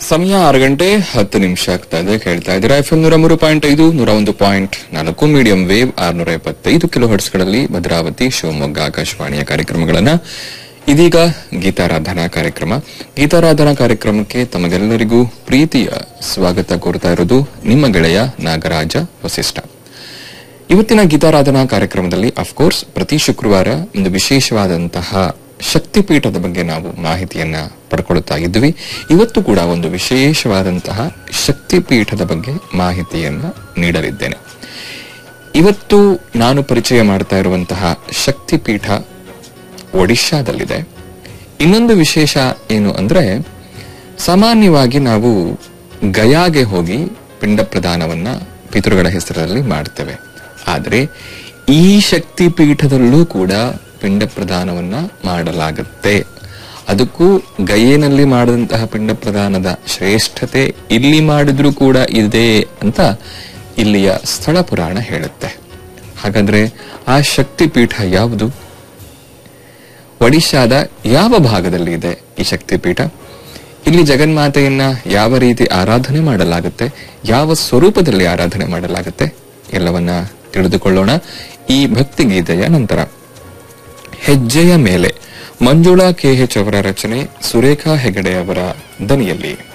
ಸಮಯ ಆರು ಗಂಟೆ ಹತ್ತು ನಿಮಿಷ ಆಗ್ತಾ ಇದೆ ಕೇಳ್ತಾ ಇದ್ದೀರಾ ಎಫ್ ಎಂ ನೂರ ಮೂರು ಪಾಯಿಂಟ್ ಐದು ನೂರ ಒಂದು ಪಾಯಿಂಟ್ ನಾಲ್ಕು ಮೀಡಿಯಂ ವೇವ್ ಆರ್ನೂರ ಎಪ್ಪತ್ತೈದು ಕಿಲೋ ಹರ್ಟ್ಸ್ಗಳಲ್ಲಿ ಭದ್ರಾವತಿ ಶಿವಮೊಗ್ಗ ಆಕಾಶವಾಣಿಯ ಕಾರ್ಯಕ್ರಮಗಳನ್ನ ಇದೀಗ ಗೀತಾರಾಧನಾ ಕಾರ್ಯಕ್ರಮ ಗೀತಾರಾಧನಾ ಕಾರ್ಯಕ್ರಮಕ್ಕೆ ತಮಗೆಲ್ಲರಿಗೂ ಪ್ರೀತಿಯ ಸ್ವಾಗತ ಕೋರ್ತಾ ಇರೋದು ನಿಮ್ಮ ಗೆಳೆಯ ನಾಗರಾಜ ವಸಿಷ್ಠ ಇವತ್ತಿನ ಗೀತಾರಾಧನಾ ಕಾರ್ಯಕ್ರಮದಲ್ಲಿ ಅಫ್ಕೋರ್ಸ್ ಪ್ರತಿ ಶುಕ್ರವಾರ ಒಂದು ವಿಶೇಷವಾದಂತಹ ಶಕ್ತಿಪೀಠದ ಬಗ್ಗೆ ನಾವು ಮಾಹಿತಿಯನ್ನ ಪಡ್ಕೊಳ್ತಾ ಇದ್ವಿ ಇವತ್ತು ಕೂಡ ಒಂದು ವಿಶೇಷವಾದಂತಹ ಶಕ್ತಿಪೀಠದ ಬಗ್ಗೆ ಮಾಹಿತಿಯನ್ನ ನೀಡಲಿದ್ದೇನೆ ಇವತ್ತು ನಾನು ಪರಿಚಯ ಮಾಡ್ತಾ ಇರುವಂತಹ ಶಕ್ತಿಪೀಠ ಒಡಿಶಾದಲ್ಲಿದೆ ಇನ್ನೊಂದು ವಿಶೇಷ ಏನು ಅಂದ್ರೆ ಸಾಮಾನ್ಯವಾಗಿ ನಾವು ಗಯಾಗೆ ಹೋಗಿ ಪಿಂಡ ಪ್ರದಾನವನ್ನ ಪಿತೃಗಳ ಹೆಸರಲ್ಲಿ ಮಾಡ್ತೇವೆ ಆದರೆ ಈ ಶಕ್ತಿ ಪೀಠದಲ್ಲೂ ಕೂಡ ಪಿಂಡ ಪ್ರದಾನವನ್ನ ಮಾಡಲಾಗುತ್ತೆ ಅದಕ್ಕೂ ಗಯೇನಲ್ಲಿ ಮಾಡಿದಂತಹ ಪಿಂಡ ಪ್ರದಾನದ ಶ್ರೇಷ್ಠತೆ ಇಲ್ಲಿ ಮಾಡಿದ್ರೂ ಕೂಡ ಇದೆ ಅಂತ ಇಲ್ಲಿಯ ಸ್ಥಳ ಪುರಾಣ ಹೇಳುತ್ತೆ ಹಾಗಾದ್ರೆ ಆ ಶಕ್ತಿ ಪೀಠ ಯಾವುದು ಒಡಿಶಾದ ಯಾವ ಭಾಗದಲ್ಲಿ ಇದೆ ಈ ಶಕ್ತಿಪೀಠ ಇಲ್ಲಿ ಜಗನ್ಮಾತೆಯನ್ನ ಯಾವ ರೀತಿ ಆರಾಧನೆ ಮಾಡಲಾಗುತ್ತೆ ಯಾವ ಸ್ವರೂಪದಲ್ಲಿ ಆರಾಧನೆ ಮಾಡಲಾಗುತ್ತೆ ಎಲ್ಲವನ್ನ ತಿಳಿದುಕೊಳ್ಳೋಣ ಈ ಭಕ್ತಿ ಗೀತೆಯ ನಂತರ ಹೆಜ್ಜೆಯ ಮೇಲೆ ಮಂಜುಳಾ ಕೆಎಚ್ ಅವರ ರಚನೆ ಸುರೇಖಾ ಹೆಗಡೆ ಅವರ ದನಿಯಲ್ಲಿ